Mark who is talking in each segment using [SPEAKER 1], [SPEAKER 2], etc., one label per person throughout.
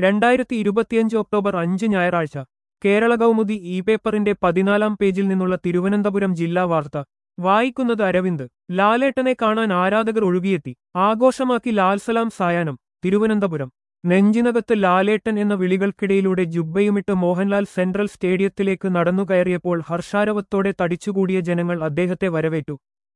[SPEAKER 1] രണ്ടായിരത്തി ഇരുപത്തിയഞ്ച് ഒക്ടോബർ അഞ്ച് ഞായറാഴ്ച കേരള കൗമുദി ഇ പേപ്പറിന്റെ പതിനാലാം പേജിൽ നിന്നുള്ള തിരുവനന്തപുരം ജില്ലാ വാർത്ത വായിക്കുന്നത് അരവിന്ദ് ലാലേട്ടനെ കാണാൻ ആരാധകർ ഒഴുകിയെത്തി ആഘോഷമാക്കി ലാൽസലാം സായാഹ്നം തിരുവനന്തപുരം നെഞ്ചിനകത്ത് ലാലേട്ടൻ എന്ന വിളികൾക്കിടയിലൂടെ ജുബ്ബയുമിട്ട് മോഹൻലാൽ സെൻട്രൽ സ്റ്റേഡിയത്തിലേക്ക് നടന്നുകയറിയപ്പോൾ ഹർഷാരവത്തോടെ തടിച്ചുകൂടിയ ജനങ്ങൾ അദ്ദേഹത്തെ വരവേറ്റു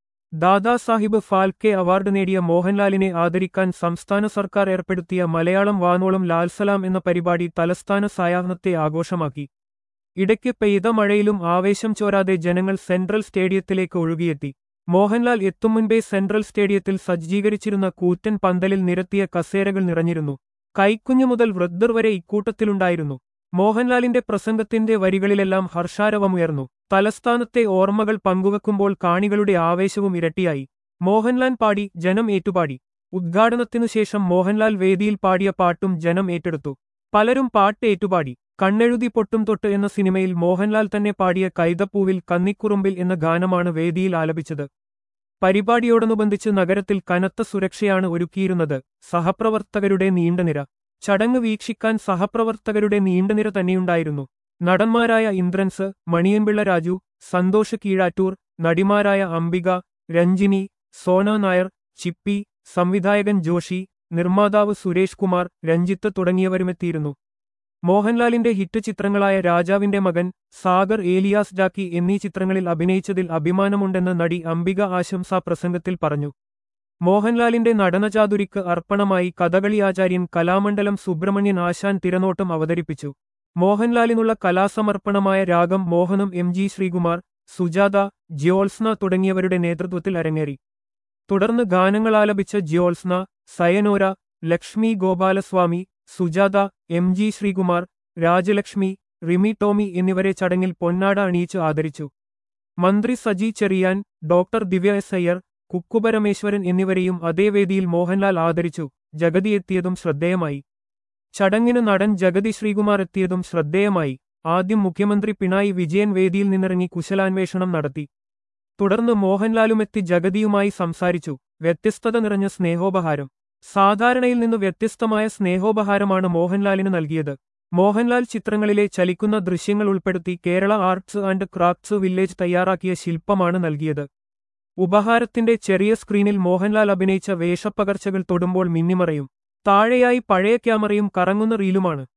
[SPEAKER 1] ദാദാസാഹിബ് ഫാൽക്കെ അവാർഡ് നേടിയ മോഹൻലാലിനെ ആദരിക്കാൻ സംസ്ഥാന സർക്കാർ ഏർപ്പെടുത്തിയ മലയാളം വാനോളം ലാൽസലാം എന്ന പരിപാടി തലസ്ഥാന സായാഹ്നത്തെ ആഘോഷമാക്കി ഇടയ്ക്ക് പെയ്ത മഴയിലും ആവേശം ചോരാതെ ജനങ്ങൾ സെൻട്രൽ സ്റ്റേഡിയത്തിലേക്ക് ഒഴുകിയെത്തി മോഹൻലാൽ എത്തും മുൻപേ സെൻട്രൽ സ്റ്റേഡിയത്തിൽ സജ്ജീകരിച്ചിരുന്ന കൂറ്റൻ പന്തലിൽ നിരത്തിയ കസേരകൾ നിറഞ്ഞിരുന്നു കൈക്കുഞ്ഞു മുതൽ വൃദ്ധർ വരെ ഇക്കൂട്ടത്തിലുണ്ടായിരുന്നു മോഹൻലാലിന്റെ പ്രസംഗത്തിന്റെ വരികളിലെല്ലാം ഹർഷാരവമുയർന്നു തലസ്ഥാനത്തെ ഓർമ്മകൾ പങ്കുവെക്കുമ്പോൾ കാണികളുടെ ആവേശവും ഇരട്ടിയായി മോഹൻലാൽ പാടി ജനം ഏറ്റുപാടി ഉദ്ഘാടനത്തിനു ശേഷം മോഹൻലാൽ വേദിയിൽ പാടിയ പാട്ടും ജനം ഏറ്റെടുത്തു പലരും പാട്ട് ഏറ്റുപാടി കണ്ണെഴുതി പൊട്ടും തൊട്ട് എന്ന സിനിമയിൽ മോഹൻലാൽ തന്നെ പാടിയ കൈതപ്പൂവിൽ കന്നിക്കുറുമ്പിൽ എന്ന ഗാനമാണ് വേദിയിൽ ആലപിച്ചത് പരിപാടിയോടനുബന്ധിച്ച് നഗരത്തിൽ കനത്ത സുരക്ഷയാണ് ഒരുക്കിയിരുന്നത് സഹപ്രവർത്തകരുടെ നീണ്ടനിര ചടങ്ങ് വീക്ഷിക്കാൻ സഹപ്രവർത്തകരുടെ നീണ്ടനിര തന്നെയുണ്ടായിരുന്നു നടന്മാരായ ഇന്ദ്രൻസ് മണിയൻപിള്ള രാജു സന്തോഷ് കീഴാറ്റൂർ നടിമാരായ അംബിക രഞ്ജിനി സോന നായർ ചിപ്പി സംവിധായകൻ ജോഷി നിർമ്മാതാവ് സുരേഷ് കുമാർ രഞ്ജിത്ത് തുടങ്ങിയവരുമെത്തിയിരുന്നു മോഹൻലാലിന്റെ ഹിറ്റ് ചിത്രങ്ങളായ രാജാവിന്റെ മകൻ സാഗർ ഏലിയാസ് ജാക്കി എന്നീ ചിത്രങ്ങളിൽ അഭിനയിച്ചതിൽ അഭിമാനമുണ്ടെന്ന് നടി അംബിക ആശംസാ പ്രസംഗത്തിൽ പറഞ്ഞു മോഹൻലാലിന്റെ നടനചാതുരിക്ക് അർപ്പണമായി കഥകളി ആചാര്യൻ കലാമണ്ഡലം സുബ്രഹ്മണ്യൻ ആശാൻ തിരനോട്ടം അവതരിപ്പിച്ചു മോഹൻലാലിനുള്ള കലാസമർപ്പണമായ രാഗം മോഹനം എം ജി ശ്രീകുമാർ സുജാത ജ്യോത്സ്ന തുടങ്ങിയവരുടെ നേതൃത്വത്തിൽ അരങ്ങേറി തുടർന്ന് ഗാനങ്ങളാലപിച്ച ജ്യോത്സ്ന സയനോര ലക്ഷ്മി ഗോപാലസ്വാമി സുജാത എം ജി ശ്രീകുമാർ രാജലക്ഷ്മി റിമി ടോമി എന്നിവരെ ചടങ്ങിൽ പൊന്നാട അണിയിച്ച് ആദരിച്ചു മന്ത്രി സജി ചെറിയാൻ ഡോക്ടർ ദിവ്യ എസ് അയ്യർ കുക്കുപരമേശ്വരൻ എന്നിവരെയും അതേ വേദിയിൽ മോഹൻലാൽ ആദരിച്ചു ജഗതി എത്തിയതും ശ്രദ്ധേയമായി ചടങ്ങിന് നടൻ ജഗതി ശ്രീകുമാർ എത്തിയതും ശ്രദ്ധേയമായി ആദ്യം മുഖ്യമന്ത്രി പിണായി വിജയൻ വേദിയിൽ നിന്നിറങ്ങി കുശലാന്വേഷണം നടത്തി തുടർന്ന് മോഹൻലാലുമെത്തി ജഗതിയുമായി സംസാരിച്ചു വ്യത്യസ്തത നിറഞ്ഞ സ്നേഹോപഹാരം സാധാരണയിൽ നിന്ന് വ്യത്യസ്തമായ സ്നേഹോപഹാരമാണ് മോഹൻലാലിന് നൽകിയത് മോഹൻലാൽ ചിത്രങ്ങളിലെ ചലിക്കുന്ന ദൃശ്യങ്ങൾ ഉൾപ്പെടുത്തി Kerala arts and crafts village തയ്യാറാക്കിയ ശില്പമാണ് നൽകിയത് ഉപഹാരത്തിന്റെ ചെറിയ സ്ക്രീനിൽ മോഹൻലാൽ അഭിനയിച്ച വേഷപ്പകർച്ചകൾ തൊടുമ്പോൾ മിന്നിമറയും താഴെയായി പഴയ ക്യാമറയും കറങ്ങുന്ന റീലുമാണ്